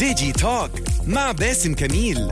ديجي توك مع باسم كميل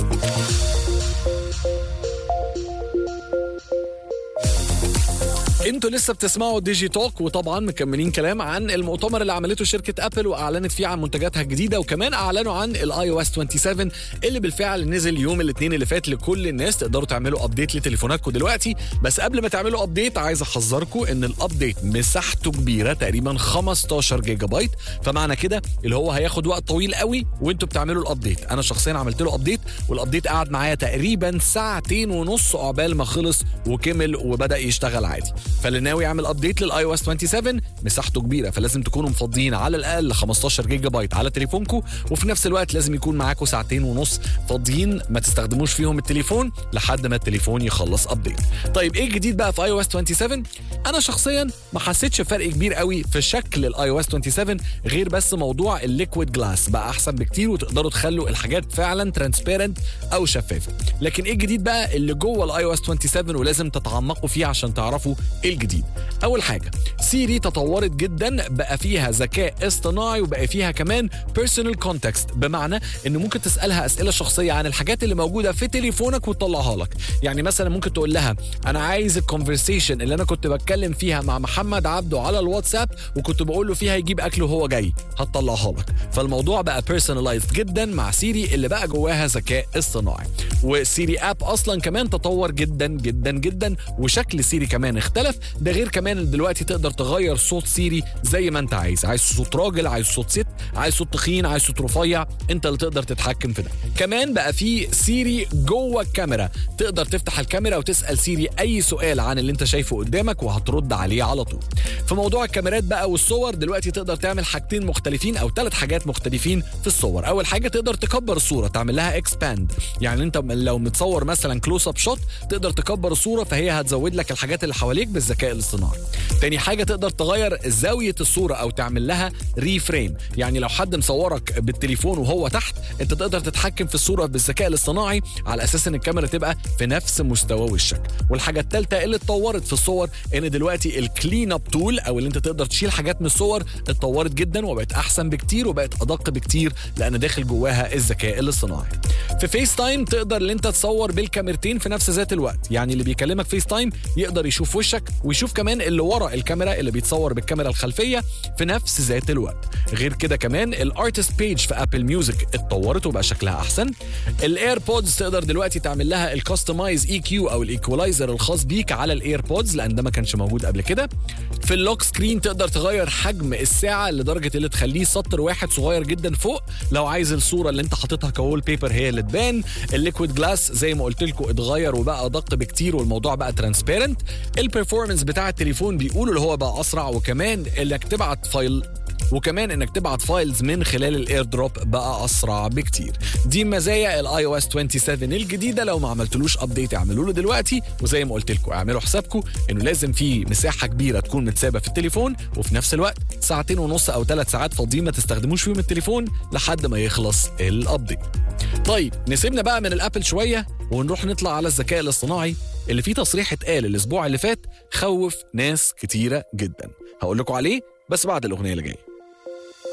انتوا لسه بتسمعوا ديجي توك وطبعا مكملين كلام عن المؤتمر اللي عملته شركه ابل واعلنت فيه عن منتجاتها الجديده وكمان اعلنوا عن الاي او اس 27 اللي بالفعل نزل يوم الاثنين اللي فات لكل الناس تقدروا تعملوا ابديت لتليفوناتكم دلوقتي بس قبل ما تعملوا ابديت عايز احذركم ان الابديت مساحته كبيره تقريبا 15 جيجا بايت فمعنى كده اللي هو هياخد وقت طويل قوي وانتوا بتعملوا الابديت انا شخصيا عملت له ابديت والابديت قعد معايا تقريبا ساعتين ونص عقبال ما خلص وكمل وبدا يشتغل عادي فاللي ناوي يعمل ابديت للاي او اس 27 مساحته كبيره فلازم تكونوا مفضيين على الاقل 15 جيجا بايت على تليفونكم وفي نفس الوقت لازم يكون معاكم ساعتين ونص فاضيين ما تستخدموش فيهم التليفون لحد ما التليفون يخلص ابديت طيب ايه الجديد بقى في اي او اس 27 انا شخصيا ما حسيتش بفرق كبير قوي في شكل الاي او اس 27 غير بس موضوع الليكويد جلاس بقى احسن بكتير وتقدروا تخلوا الحاجات فعلا ترانسبيرنت او شفافه لكن ايه الجديد بقى اللي جوه الاي او اس 27 ولازم تتعمقوا فيه عشان تعرفوا ايه الجديد اول حاجه سيري تطورت جدا بقى فيها ذكاء اصطناعي وبقى فيها كمان بيرسونال كونتكست بمعنى انه ممكن تسالها اسئله شخصيه عن الحاجات اللي موجوده في تليفونك وتطلعها لك يعني مثلا ممكن تقول لها انا عايز الكونفرسيشن اللي انا كنت بتكلم فيها مع محمد عبده على الواتساب وكنت بقول له فيها يجيب اكله وهو جاي هتطلعها لك فالموضوع بقى بيرسوناليزد جدا مع سيري اللي بقى جواها ذكاء اصطناعي وسيري اب اصلا كمان تطور جدا جدا جدا وشكل سيري كمان اختلف ده غير كمان دلوقتي تقدر تغير صوت سيري زي ما انت عايز عايز صوت راجل عايز صوت ست عايز صوت تخين عايز صوت رفيع انت اللي تقدر تتحكم في ده كمان بقى في سيري جوه الكاميرا تقدر تفتح الكاميرا وتسال سيري اي سؤال عن اللي انت شايفه قدامك وهترد عليه على طول في موضوع الكاميرات بقى والصور دلوقتي تقدر تعمل حاجتين مختلفين او ثلاث حاجات مختلفين في الصور اول حاجه تقدر تكبر الصوره تعمل لها اكسباند يعني انت لو متصور مثلا كلوز اب شوت تقدر تكبر الصوره فهي هتزود لك الحاجات اللي حواليك بالذكاء الاصطناعي تاني حاجه تقدر تغير زاويه الصوره او تعمل لها ريفريم يعني لو حد مصورك بالتليفون وهو تحت انت تقدر تتحكم في الصوره بالذكاء الاصطناعي على اساس ان الكاميرا تبقى في نفس مستوى وشك والحاجه الثالثه اللي اتطورت في الصور ان دلوقتي الكلين اب تول او اللي انت تقدر تشيل حاجات من الصور اتطورت جدا وبقت احسن بكتير وبقت ادق بكتير لان داخل جواها الذكاء الاصطناعي في فيس تايم تقدر ان انت تصور بالكاميرتين في نفس ذات الوقت يعني اللي بيكلمك فيس تايم يقدر يشوف وشك ويشوف كمان اللي ورا الكاميرا اللي بيتصور بالكاميرا الخلفيه في نفس ذات الوقت غير كده كمان الارتست بيج في ابل ميوزك اتطورت وبقى شكلها احسن الايربودز تقدر دلوقتي تعمل لها الكاستمايز اي كيو او الايكولايزر الخاص بيك على الايربودز لان ده ما كانش موجود قبل كده في اللوك سكرين تقدر تغير حجم الساعه لدرجه اللي تخليه سطر واحد صغير جدا فوق لو عايز الصوره اللي انت حاططها كوول بيبر هي اللي تبان الليكويد جلاس زي ما قلت لكم اتغير وبقى ادق بكتير والموضوع بقى ترانسبيرنت البرفورمانس بتاع التليفون بيقولوا اللي هو بقى اسرع وكمان انك تبعت فايل وكمان انك تبعت فايلز من خلال الاير دروب بقى اسرع بكتير دي مزايا الاي او اس 27 الجديده لو ما عملتلوش ابديت اعملوا له دلوقتي وزي ما قلت لكم اعملوا حسابكم انه لازم في مساحه كبيره تكون متسابه في التليفون وفي نفس الوقت ساعتين ونص او ثلاث ساعات فاضيين ما تستخدموش فيهم التليفون لحد ما يخلص الابديت طيب نسيبنا بقى من الابل شويه ونروح نطلع على الذكاء الاصطناعي اللي فيه تصريح اتقال الاسبوع اللي فات خوف ناس كتيره جدا هقول لكم عليه بس بعد الاغنيه اللي جايه